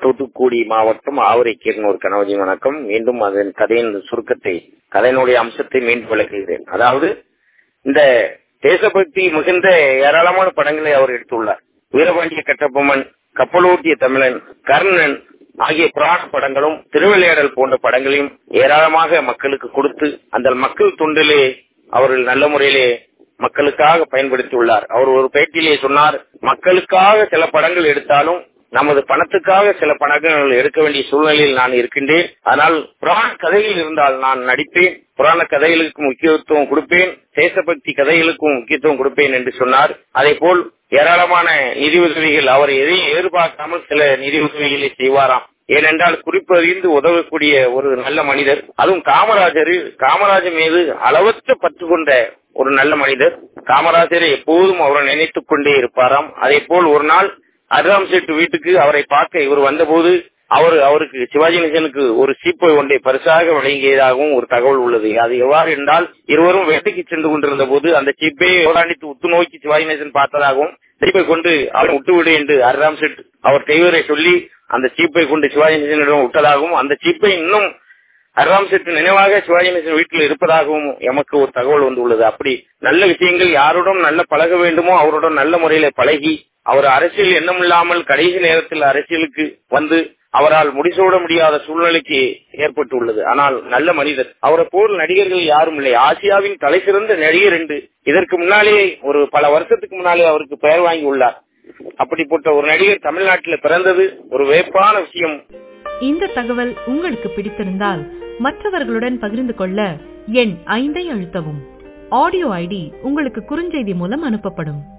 தூத்துக்குடி மாவட்டம் ஆவரைக்கீரன் ஒரு கனவஜி வணக்கம் மீண்டும் அதன் கதையின் சுருக்கத்தை கதையினுடைய அம்சத்தை மீண்டும் விளக்குகிறேன் அதாவது இந்த தேசபக்தி மிகுந்த ஏராளமான படங்களை அவர் எடுத்துள்ளார் வீரபாண்டிய கட்டபொம்மன் கப்பலோட்டிய தமிழன் கர்ணன் ஆகிய புராண படங்களும் திருவிளையாடல் போன்ற படங்களையும் ஏராளமாக மக்களுக்கு கொடுத்து அந்த மக்கள் தொண்டிலே அவர்கள் நல்ல முறையிலே மக்களுக்காக பயன்படுத்தியுள்ளார் அவர் ஒரு பேட்டியிலே சொன்னார் மக்களுக்காக சில படங்கள் எடுத்தாலும் நமது பணத்துக்காக சில படங்கள் எடுக்க வேண்டிய சூழ்நிலையில் நான் இருக்கின்றேன் ஆனால் புராண கதைகள் இருந்தால் நான் நடிப்பேன் புராண கதைகளுக்கு முக்கியத்துவம் கொடுப்பேன் தேசபக்தி கதைகளுக்கும் முக்கியத்துவம் கொடுப்பேன் என்று சொன்னார் அதே போல் ஏராளமான நிதி உதவிகள் அவர் எதையும் எதிர்பார்க்காமல் சில நிதி உதவிகளை செய்வாராம் ஏனென்றால் குறிப்பறிந்து உதவக்கூடிய ஒரு நல்ல மனிதர் அதுவும் காமராஜர் காமராஜர் மீது அளவற்ற பற்று கொண்ட ஒரு நல்ல மனிதர் காமராஜரை எப்போதும் அவரை நினைத்துக் கொண்டே இருப்பாராம் அதே போல் ஒரு நாள் அர்ராம் சேட்டு வீட்டுக்கு அவரை பார்க்க இவர் வந்தபோது அவர் அவருக்கு சிவாஜி கணேசனுக்கு ஒரு சீப்பை ஒன்றை பரிசாக வழங்கியதாகவும் ஒரு தகவல் உள்ளது அது எவ்வாறு என்றால் இருவரும் வேட்டைக்கு சென்று கொண்டிருந்த போது அந்த சீப்பை ஓராண்டித்து உத்து நோக்கி சிவாஜி கணேசன் பார்த்ததாகவும் சீப்பை கொண்டு அவரை விட்டுவிடு என்று அர்ராம் சேட் அவர் செய்வரை சொல்லி அந்த சீப்பை கொண்டு சிவாஜி கணேசனிடம் விட்டதாகவும் அந்த சீப்பை இன்னும் அர்ராம் சேட்டு நினைவாக சிவாஜி கணேசன் வீட்டில் இருப்பதாகவும் எமக்கு ஒரு தகவல் வந்துள்ளது அப்படி நல்ல விஷயங்கள் யாருடன் நல்ல பழக வேண்டுமோ அவருடன் நல்ல முறையில பழகி அவர் அரசியல் எண்ணம் இல்லாமல் கடைசி நேரத்தில் அரசியலுக்கு வந்து அவரால் முடிசூட முடியாத சூழ்நிலைக்கு ஏற்பட்டுள்ளது ஆனால் நல்ல மனிதர் அவரை போல் நடிகர்கள் யாரும் இல்லை ஆசியாவின் தலை சிறந்த நடிகர் என்று இதற்கு முன்னாலே ஒரு பல வருஷத்துக்கு முன்னாலே அவருக்கு பெயர் வாங்கி உள்ளார் அப்படிப்பட்ட ஒரு நடிகர் தமிழ்நாட்டில் பிறந்தது ஒரு வேப்பான விஷயம் இந்த தகவல் உங்களுக்கு பிடித்திருந்தால் மற்றவர்களுடன் பகிர்ந்து கொள்ள எண் ஐந்தை அழுத்தவும் ஆடியோ ஐடி உங்களுக்கு குறுஞ்செய்தி மூலம் அனுப்பப்படும்